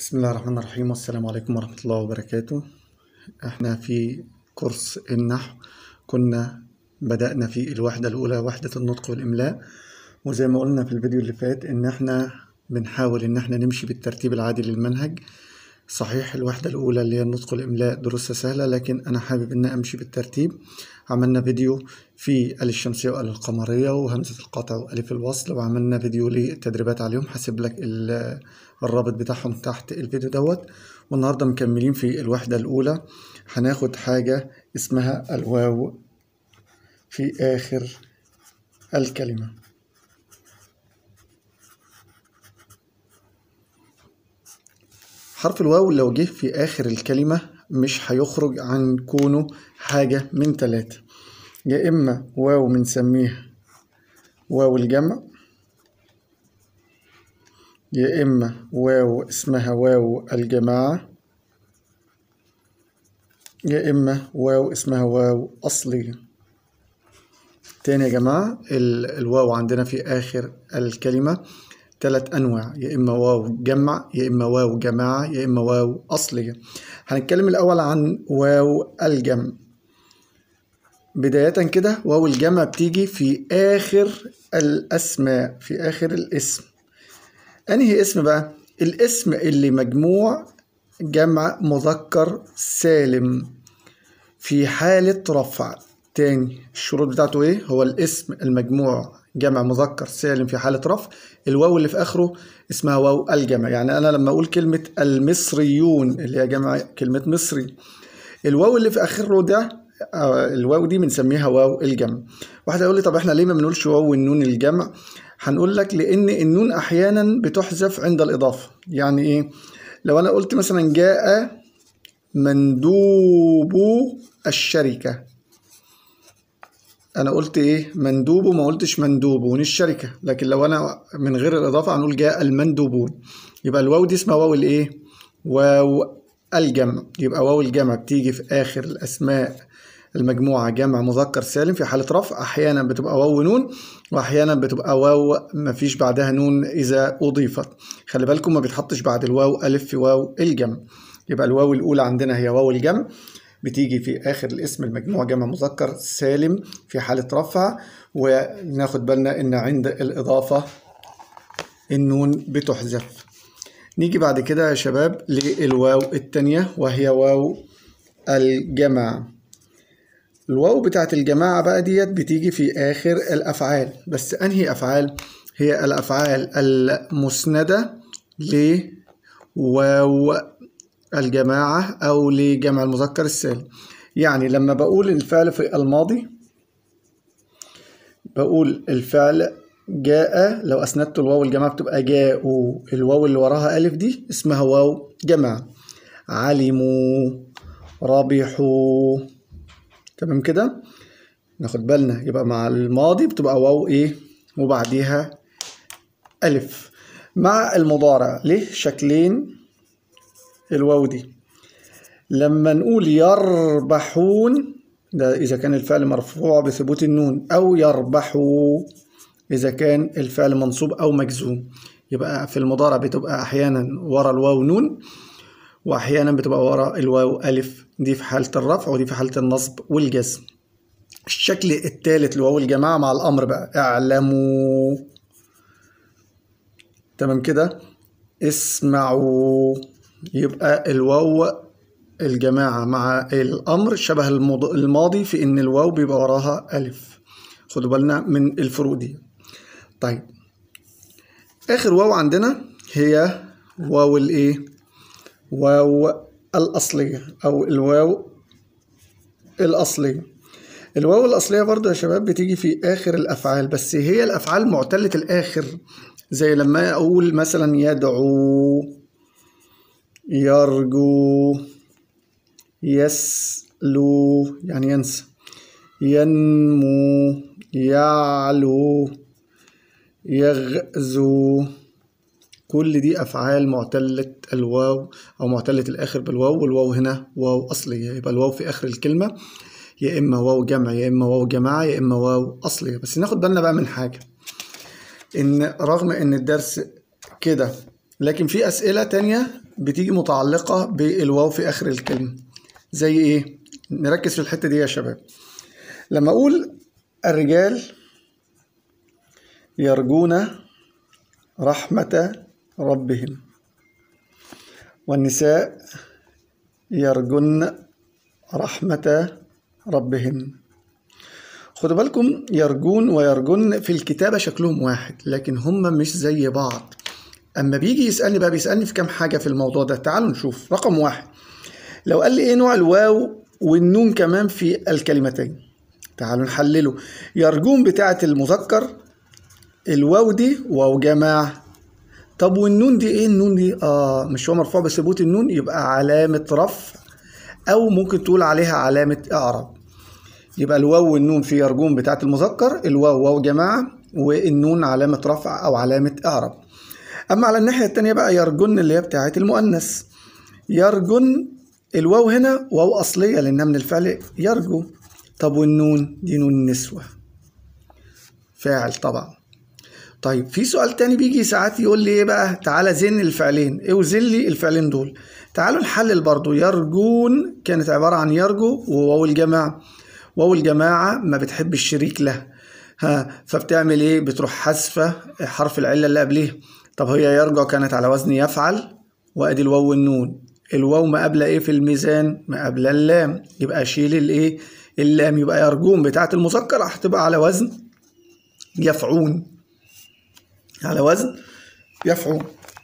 بسم الله الرحمن الرحيم والسلام عليكم ورحمة الله وبركاته احنا في كورس النحو كنا بدأنا في الوحدة الأولى وحدة النطق والإملاء وزي ما قلنا في الفيديو اللي فات إن احنا بنحاول إن احنا نمشي بالترتيب العادي للمنهج صحيح الوحدة الأولى اللي هي النطق والإملاء دروسها سهلة لكن أنا حابب إن أمشي بالترتيب عملنا فيديو في آل الشمسية وآل القمرية وهمزة القطع وألف الوصل وعملنا فيديو للتدريبات عليهم هسيب لك ال- الرابط بتاعهم تحت الفيديو دوت والنهاردة مكملين في الوحدة الأولى هناخد حاجة اسمها الواو في آخر الكلمة حرف الواو لو جه في آخر الكلمة مش هيخرج عن كونه حاجة من ثلاثة يا إما واو بنسميها واو الجمع يا إما واو اسمها واو الجماعة يا إما واو اسمها واو أصلية تاني يا جماعة ال- الواو عندنا في آخر الكلمة ثلاث أنواع يا إما واو جمع يا إما واو جماعة يا إما واو أصلية هنتكلم الأول عن واو الجمع بداية كده واو الجمع بتيجي في آخر الأسماء في آخر الاسم أنهي اسم بقى؟ الاسم اللي مجموع جمع مذكر سالم في حالة رفع تاني الشروط بتاعته ايه؟ هو الاسم المجموع جمع مذكر سالم في حالة رفع الواو اللي في آخره اسمها واو الجمع يعني أنا لما أقول كلمة المصريون اللي هي جمع كلمة مصري الواو اللي في آخره ده آه، الواو دي بنسميها واو الجمع واحد يقول لي طب احنا ليه ما بنقولش واو النون الجمع هنقول لك لان النون احيانا بتحذف عند الاضافه يعني ايه لو انا قلت مثلا جاء مندوب الشركه انا قلت ايه مندوب وما قلتش مندوبون الشركه لكن لو انا من غير الاضافه هنقول جاء المندوبون يبقى الواو دي اسمها واو الايه واو الجمع يبقى واو الجمع بتيجي في اخر الاسماء المجموعة جمع مذكر سالم في حالة رفع أحيانا بتبقى واو نون وأحيانا بتبقى واو مفيش بعدها نون إذا أضيفت خلي بالكم ما بيتحطش بعد الواو ألف في واو الجمع يبقى الواو الأولى عندنا هي واو الجمع بتيجي في آخر الاسم المجموع جمع مذكر سالم في حالة رفع وناخد بالنا إن عند الإضافة النون بتحذف نيجي بعد كده يا شباب للواو التانية وهي واو الجمع الواو بتاعت الجماعة بقى ديت بتيجي في آخر الأفعال بس أنهي أفعال؟ هي الأفعال المسندة لواو الجماعة أو لجمع المذكر السالم يعني لما بقول الفعل في الماضي بقول الفعل جاء لو أسندت الواو الجماعة بتبقى جاءوا الواو اللي وراها ألف دي اسمها واو جماعة علموا ربحوا تمام كده ناخد بالنا يبقى مع الماضي بتبقى واو ايه وبعديها ألف مع المضارع ليه شكلين الواو دي لما نقول يربحون ده إذا كان الفعل مرفوع بثبوت النون أو يربحوا إذا كان الفعل منصوب أو مجزوم يبقى في المضارع بتبقى أحيانا ورا الواو نون وأحيانا بتبقى ورا الواو ألف دي في حالة الرفع ودي في حالة النصب والجزم الشكل الثالث لواو الجماعة مع الأمر بقى اعلموا تمام كده اسمعوا يبقى الواو الجماعة مع الأمر شبه المض- الماضي في إن الواو بيبقى وراها ألف خدوا بالنا من الفروق دي طيب آخر واو عندنا هي واو الإيه واو الأصلية أو الواو الأصلية الواو الأصلية برضو يا شباب بتيجي في آخر الأفعال بس هي الأفعال معتلة الآخر زي لما أقول مثلا يدعو يرجو يسلو يعني ينسى ينمو يعلو يغزو كل دي أفعال معتلة الواو أو معتلة الآخر بالواو والواو هنا واو أصلية يبقى الواو في آخر الكلمة يا إما واو جمع يا إما واو جماعة يا إما واو أصلية بس ناخد بالنا بقى من حاجة إن رغم إن الدرس كده لكن في أسئلة تانية بتيجي متعلقة بالواو في آخر الكلمة زي إيه؟ نركز في الحتة دي يا شباب لما أقول الرجال يرجون رحمة ربهم والنساء يرجن رحمة ربهن خدوا بالكم يرجون ويرجن في الكتابة شكلهم واحد لكن هم مش زي بعض أما بيجي يسألني بقى بيسألني في كام حاجة في الموضوع ده تعالوا نشوف رقم واحد لو قال لي إيه نوع الواو والنون كمان في الكلمتين تعالوا نحلله يرجون بتاعة المذكر الواو دي واو جماعة طب والنون دي ايه النون دي اه مش هو مرفوع بثبوت النون يبقى علامة رفع او ممكن تقول عليها علامة اعراب يبقى الواو والنون في يرجون بتاعة المذكر الواو واو جماعة والنون علامة رفع او علامة اعراب اما على الناحية التانية بقى يرجن اللي هي بتاعة المؤنث يرجن الواو هنا واو اصلية لانها من الفعل يرجو طب والنون دي نون نسوة فاعل طبعا طيب في سؤال تاني بيجي ساعات يقول لي ايه بقى تعالى زن الفعلين اوزن لي الفعلين دول تعالوا نحلل برضو يرجون كانت عبارة عن يرجو وواو الجماعة واو الجماعة ما بتحب الشريك له ها فبتعمل ايه بتروح حذفة حرف العلة اللي قبليه طب هي يرجع كانت على وزن يفعل وادي الواو والنون الواو ما قبل ايه في الميزان ما قبل اللام يبقى شيل الايه اللام يبقى يرجون بتاعة المذكر هتبقى على وزن يفعون على وزن يفعون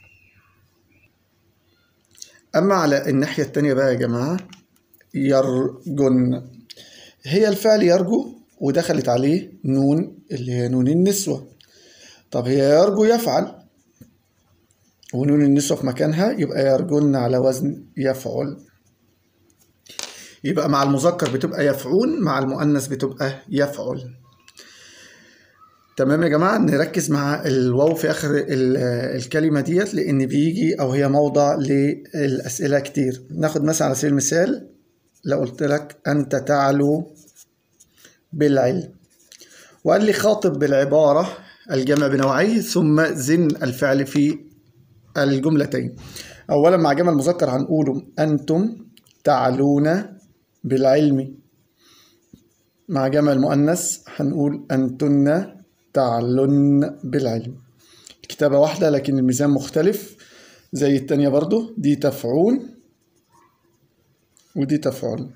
أما على الناحية التانية بقى يا جماعة يرجن هي الفعل يرجو ودخلت عليه نون اللي هي نون النسوة طب هي يرجو يفعل ونون النسوة في مكانها يبقى يرجن على وزن يفعل يبقى مع المذكر بتبقى يفعون مع المؤنث بتبقى يفعل تمام يا جماعة نركز مع الواو في آخر الكلمة ديت لأن بيجي أو هي موضع للأسئلة كتير ناخد مثلا على سبيل المثال لو قلت لك أنت تعلو بالعلم وقال لي خاطب بالعبارة الجمع بنوعيه ثم زن الفعل في الجملتين أولا مع جمع المذكر هنقوله أنتم تعلون بالعلم مع جمع المؤنث هنقول أنتن تعلن بالعلم الكتابة واحدة لكن الميزان مختلف زي التانية برضو دي تفعون ودي تفعل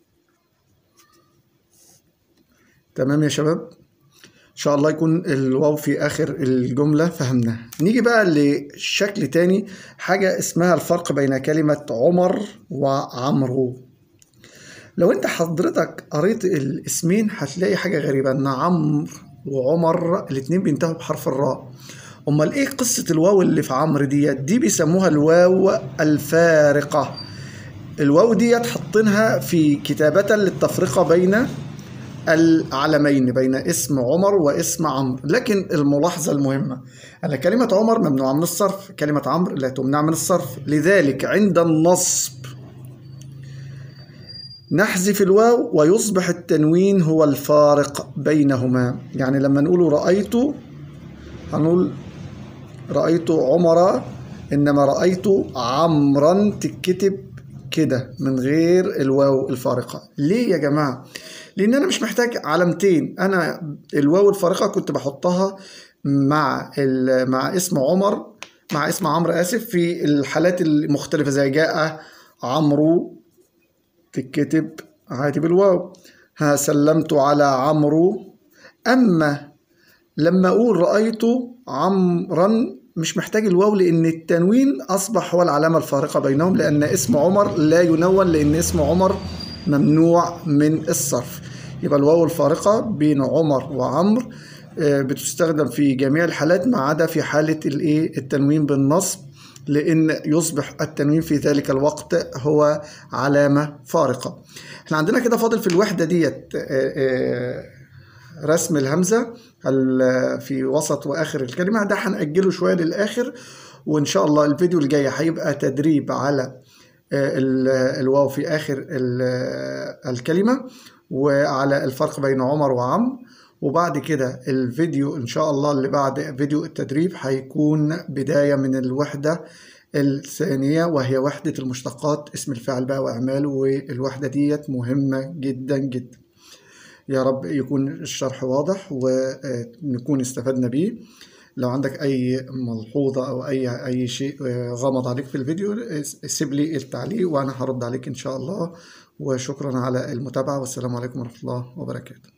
تمام يا شباب ان شاء الله يكون الواو في اخر الجمله فهمناها نيجي بقى لشكل تاني حاجه اسمها الفرق بين كلمه عمر وعمرو لو انت حضرتك قريت الاسمين هتلاقي حاجه غريبه ان عمرو وعمر الاتنين بينتهوا بحرف الراء امال ايه قصه الواو اللي في عمرو ديت دي بيسموها الواو الفارقه الواو ديت حاطينها في كتابه للتفرقه بين العلمين بين اسم عمر واسم عمرو لكن الملاحظة المهمة أن كلمة عمر ممنوعة من الصرف كلمة عمرو لا تمنع من الصرف لذلك عند النصب نحذف الواو ويصبح التنوين هو الفارق بينهما يعني لما نقول رأيت هنقول رأيت عمر إنما رأيت عمرا تتكتب كده من غير الواو الفارقة ليه يا جماعة؟ لان انا مش محتاج علامتين انا الواو الفارقه كنت بحطها مع مع اسم عمر مع اسم عمرو اسف في الحالات المختلفه زي جاء عمرو تتكتب عادي بالواو ها سلمت على عمرو اما لما اقول رايت عمرا مش محتاج الواو لان التنوين اصبح هو العلامه الفارقه بينهم لان اسم عمر لا ينون لان اسم عمر ممنوع من الصرف يبقى الواو الفارقة بين عمر وعمر بتستخدم في جميع الحالات ما عدا في حالة الايه التنوين بالنصب لأن يصبح التنوين في ذلك الوقت هو علامة فارقة احنا عندنا كده فاضل في الوحدة ديت رسم الهمزة في وسط وآخر الكلمة ده هنأجله شوية للآخر وإن شاء الله الفيديو الجاي هيبقى تدريب على الواو في آخر الكلمة وعلى الفرق بين عمر وعم وبعد كده الفيديو إن شاء الله اللي بعد فيديو التدريب هيكون بداية من الوحدة الثانية وهي وحدة المشتقات اسم الفاعل بقى وأعماله والوحدة ديت مهمة جدا جدا يا رب يكون الشرح واضح ونكون استفدنا بيه لو عندك أي ملحوظة أو أي أي شيء غمض عليك في الفيديو سيب لي التعليق وأنا هرد عليك إن شاء الله وشكرا على المتابعة والسلام عليكم ورحمة الله وبركاته